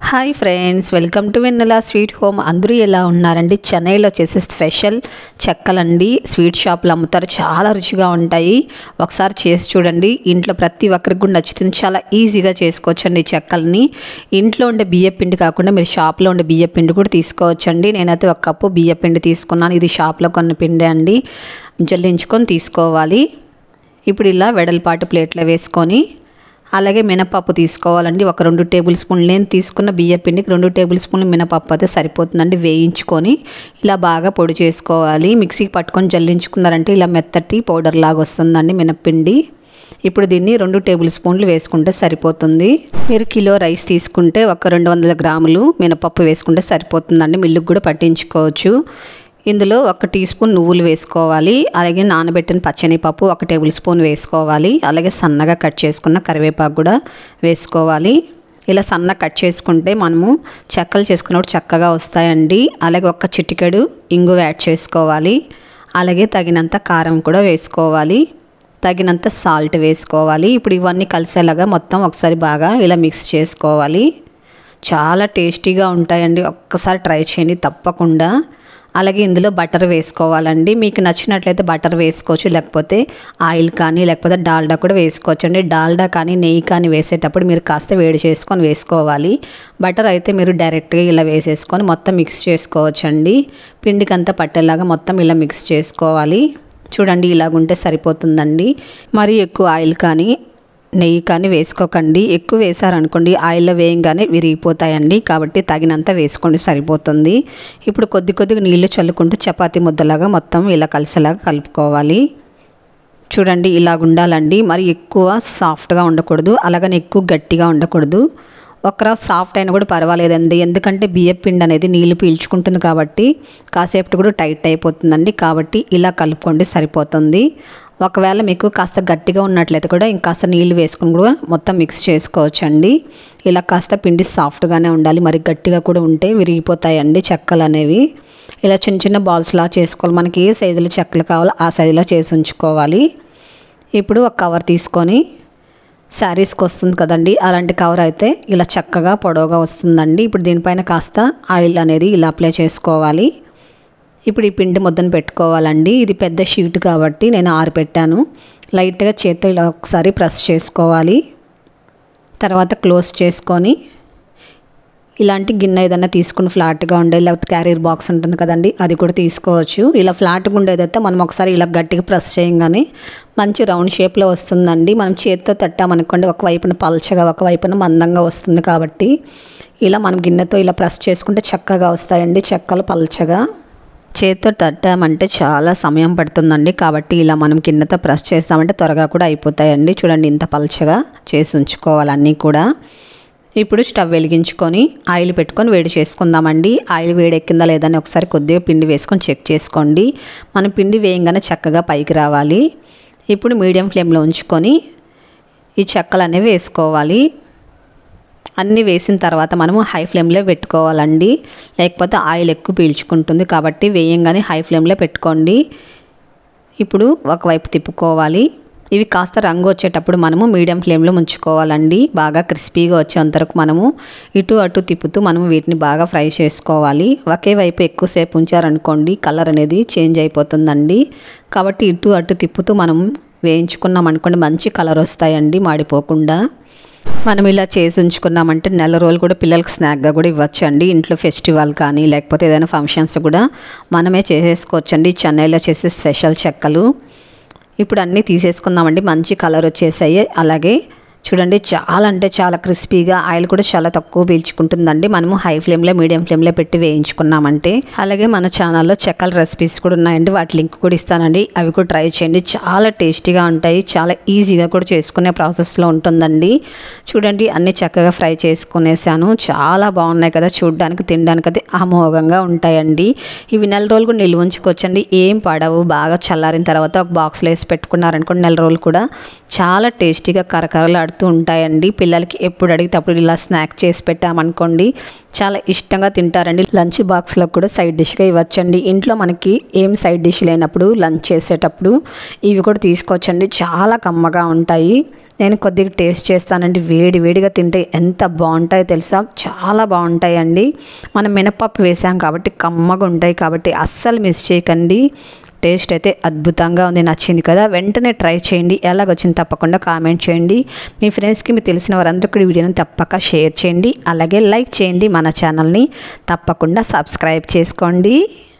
hi friends welcome to Vennela sweet home అందరూ ఎలా ఉన్నారండి చెన్నైలో చేసే స్పెషల్ చెక్కలండి స్వీట్ షాప్లో అమ్ముతారు చాలా రుచిగా ఉంటాయి ఒకసారి చేసి చూడండి ఇంట్లో ప్రతి ఒక్కరికి కూడా నచ్చుతుంది చాలా ఈజీగా చేసుకోవచ్చండి ఈ చెక్కల్ని ఇంట్లో ఉండే బియ్య పిండి కాకుండా మీరు షాప్లో ఉండే బియ్య పిండి కూడా తీసుకోవచ్చండి నేనైతే ఒక కప్పు బియ్య పిండి తీసుకున్నాను ఇది షాప్లో కొన్న పిండి అండి జల్లించుకొని తీసుకోవాలి ఇప్పుడు ఇలా వెడల్పాటు ప్లేట్లో వేసుకొని అలాగే మినపప్పు తీసుకోవాలండి ఒక రెండు టేబుల్ స్పూన్లు నేను తీసుకున్న బియ్య పిండికి రెండు టేబుల్ స్పూన్లు మినపప్పు అయితే సరిపోతుందండి వేయించుకొని ఇలా బాగా పొడి చేసుకోవాలి మిక్సీకి పట్టుకొని జల్లించుకున్నారంటే ఇలా మెత్తటి పౌడర్ లాగా వస్తుందండి మినప్పిండి ఇప్పుడు దీన్ని రెండు టేబుల్ స్పూన్లు వేసుకుంటే సరిపోతుంది మీరు కిలో రైస్ తీసుకుంటే ఒక రెండు వందల గ్రాములు మినపప్పు వేసుకుంటే సరిపోతుందండి మిల్లుకు కూడా పట్టించుకోవచ్చు ఇందులో ఒక టీ స్పూన్ నువ్వులు వేసుకోవాలి అలాగే నానబెట్టిన పచ్చనిపప్పు ఒక టేబుల్ స్పూన్ వేసుకోవాలి అలాగే సన్నగా కట్ చేసుకున్న కరివేపాకు కూడా వేసుకోవాలి ఇలా సన్న కట్ చేసుకుంటే మనము చెక్కలు చేసుకున్నప్పుడు చక్కగా వస్తాయండి అలాగే ఒక చిటికెడు ఇంగు యాడ్ చేసుకోవాలి అలాగే తగినంత కారం కూడా వేసుకోవాలి తగినంత సాల్ట్ వేసుకోవాలి ఇప్పుడు ఇవన్నీ కలిసేలాగా మొత్తం ఒకసారి బాగా ఇలా మిక్స్ చేసుకోవాలి చాలా టేస్టీగా ఉంటాయండి ఒక్కసారి ట్రై చేయండి తప్పకుండా అలాగే ఇందులో బటర్ వేసుకోవాలండి మీకు నచ్చినట్లయితే బటర్ వేసుకోవచ్చు లేకపోతే ఆయిల్ కానీ లేకపోతే డాల్డా కూడా వేసుకోవచ్చు అండి డాల్డా కానీ నెయ్యి కానీ వేసేటప్పుడు మీరు కాస్త వేడి చేసుకొని వేసుకోవాలి బటర్ అయితే మీరు డైరెక్ట్గా ఇలా వేసేసుకొని మొత్తం మిక్స్ చేసుకోవచ్చండి పిండికి అంతా పట్టేలాగా మొత్తం ఇలా మిక్స్ చేసుకోవాలి చూడండి ఇలాగుంటే సరిపోతుందండి మరి ఎక్కువ ఆయిల్ కానీ నెయ్యి కానీ వేసుకోకండి ఎక్కువ వేసారనుకోండి ఆయిల్లో వేయంగానే విరిగిపోతాయండి కాబట్టి తగినంత వేసుకోండి సరిపోతుంది ఇప్పుడు కొద్ది కొద్దిగా నీళ్లు చల్లుకుంటూ చపాతీ ముద్దలాగా మొత్తం ఇలా కలిసేలాగా కలుపుకోవాలి చూడండి ఇలాగ ఉండాలండి మరి ఎక్కువ సాఫ్ట్గా ఉండకూడదు అలాగని ఎక్కువ గట్టిగా ఉండకూడదు ఒకరా సాఫ్ట్ అయినా కూడా పర్వాలేదండి ఎందుకంటే బియ్యం పిండి అనేది నీళ్లు పీల్చుకుంటుంది కాబట్టి కాసేపు కూడా టైట్ అయిపోతుందండి కాబట్టి ఇలా కలుపుకోండి సరిపోతుంది ఒకవేళ మీకు కాస్త గట్టిగా ఉన్నట్లయితే కూడా ఇంకాస్త నీళ్ళు వేసుకుని కూడా మొత్తం మిక్స్ చేసుకోవచ్చండి ఇలా కాస్త పిండి సాఫ్ట్గానే ఉండాలి మరి గట్టిగా కూడా ఉంటే విరిగిపోతాయండి చెక్కలు అనేవి ఇలా చిన్న చిన్న బాల్స్లా చేసుకోవాలి మనకి ఏ సైజులో చెక్కలు కావాలో ఆ సైజులో చేసి ఉంచుకోవాలి ఇప్పుడు ఒక కవర్ తీసుకొని శారీస్కి వస్తుంది కదండి అలాంటి కవర్ అయితే ఇలా చక్కగా పొడవుగా వస్తుందండి ఇప్పుడు దీనిపైన కాస్త ఆయిల్ అనేది ఇలా అప్లై చేసుకోవాలి ఇప్పుడు ఈ పిండి ముద్దను పెట్టుకోవాలండి ఇది పెద్ద షీట్ కాబట్టి నేను ఆరిపెట్టాను లైట్గా చేత్తో ఇలా ఒకసారి ప్రెస్ చేసుకోవాలి తర్వాత క్లోజ్ చేసుకొని ఇలాంటి గిన్నె ఏదైనా తీసుకుని ఫ్లాట్గా ఉండేది లేకపోతే క్యారియర్ బాక్స్ ఉంటుంది కదండి అది కూడా తీసుకోవచ్చు ఇలా ఫ్లాట్గా ఉండేదైతే మనం ఒకసారి ఇలా గట్టిగా ప్రెస్ చేయగానే మంచి రౌండ్ షేప్లో వస్తుందండి మనం చేతితో తట్టామనుకోండి ఒకవైపున పల్చగా ఒకవైపున మందంగా వస్తుంది కాబట్టి ఇలా మనం గిన్నెతో ఇలా ప్రెస్ చేసుకుంటే చక్కగా వస్తాయండి చెక్కలు పల్చగా చేతితో తట్టామంటే చాలా సమయం పడుతుందండి కాబట్టి ఇలా మనం కిందతో ప్రెస్ చేస్తామంటే త్వరగా కూడా అయిపోతాయండి చూడండి ఇంత పలచగా చేసి ఉంచుకోవాలి అన్నీ కూడా ఇప్పుడు స్టవ్ వెలిగించుకొని ఆయిల్ పెట్టుకొని వేడి చేసుకుందామండి ఆయిల్ వేడెక్కిందా లేదని ఒకసారి కొద్దిగా పిండి వేసుకొని చెక్ చేసుకోండి మనం పిండి వేయంగానే చక్కగా పైకి రావాలి ఇప్పుడు మీడియం ఫ్లేమ్లో ఉంచుకొని ఈ చెక్కలు అనేవి వేసుకోవాలి అన్నీ వేసిన తర్వాత మనము హై ఫ్లేమ్లో పెట్టుకోవాలండి లేకపోతే ఆయిల్ ఎక్కువ పీల్చుకుంటుంది కాబట్టి వేయంగానే హై ఫ్లేమ్లో పెట్టుకోండి ఇప్పుడు ఒకవైపు తిప్పుకోవాలి ఇవి కాస్త రంగు వచ్చేటప్పుడు మనము మీడియం ఫ్లేమ్లో ఉంచుకోవాలండి బాగా క్రిస్పీగా వచ్చేంతవరకు మనము ఇటు అటు తిప్పుతూ మనము వీటిని బాగా ఫ్రై చేసుకోవాలి ఒకే వైపు ఎక్కువసేపు ఉంచారనుకోండి కలర్ అనేది చేంజ్ అయిపోతుందండి కాబట్టి ఇటు అటు తిప్పుతూ మనం వేయించుకున్నాం అనుకోండి మంచి కలర్ వస్తాయండి మాడిపోకుండా మనం ఇలా చేసి ఉంచుకున్నామంటే నెల రోజులు కూడా పిల్లలకి స్నాక్గా కూడా ఇవ్వచ్చు అండి ఇంట్లో ఫెస్టివల్ కానీ లేకపోతే ఏదైనా ఫంక్షన్స్ కూడా మనమే చేసేసుకోవచ్చండి చెన్నైలో చేసే స్పెషల్ చెక్కలు ఇప్పుడు అన్నీ తీసేసుకుందామండి మంచి కలర్ వచ్చేసాయి అలాగే చూడండి చాలా అంటే చాలా క్రిస్పీగా ఆయిల్ కూడా చాలా తక్కువ పీల్చుకుంటుందండి మనము హై ఫ్లేమ్లో మీడియం ఫ్లేమ్లో పెట్టి వేయించుకున్నామంటే అలాగే మన ఛానల్లో చెక్కల రెసిపీస్ కూడా ఉన్నాయండి వాటి లింక్ కూడా ఇస్తానండి అవి కూడా ట్రై చేయండి చాలా టేస్టీగా ఉంటాయి చాలా ఈజీగా కూడా చేసుకునే ప్రాసెస్లో ఉంటుందండి చూడండి అన్నీ చక్కగా ఫ్రై చేసుకునేసాను చాలా బాగున్నాయి కదా చూడడానికి తినడానికి అయితే అమోఘంగా ఉంటాయండి ఇవి నెల రోజులు కూడా నిల్వ ఉంచుకోవచ్చండి ఏం పడవు బాగా చల్లారిన తర్వాత ఒక బాక్స్లో వేసి పెట్టుకున్నారనుకోండి నెల రోజులు కూడా చాలా టేస్టీగా కరకరలాడుతూ పడుతూ ఉంటాయండి పిల్లలకి ఎప్పుడు అడిగితే అప్పుడు ఇలా స్నాక్ చేసి పెట్టామనుకోండి చాలా ఇష్టంగా తింటారండి లంచ్ బాక్స్లో కూడా సైడ్ డిష్గా ఇవ్వచ్చండి ఇంట్లో మనకి ఏం సైడ్ డిష్ లేనప్పుడు లంచ్ చేసేటప్పుడు ఇవి కూడా తీసుకోవచ్చండి చాలా కమ్మగా ఉంటాయి నేను కొద్దిగా టేస్ట్ చేస్తానండి వేడి వేడిగా తింటే ఎంత బాగుంటాయో తెలుసా చాలా బాగుంటాయండి మనం మినపప్పు వేసాం కాబట్టి కమ్మగా ఉంటాయి కాబట్టి అస్సలు మిస్ చేయకండి టేస్ట్ అయితే అద్భుతంగా ఉంది నచ్చింది కదా వెంటనే ట్రై చేయండి ఎలాగొచ్చింది తప్పకుండా కామెంట్ చేయండి మీ ఫ్రెండ్స్కి మీకు తెలిసిన వారందరూ కూడా ఈ వీడియోని తప్పక షేర్ చేయండి అలాగే లైక్ చేయండి మన ఛానల్ని తప్పకుండా సబ్స్క్రైబ్ చేసుకోండి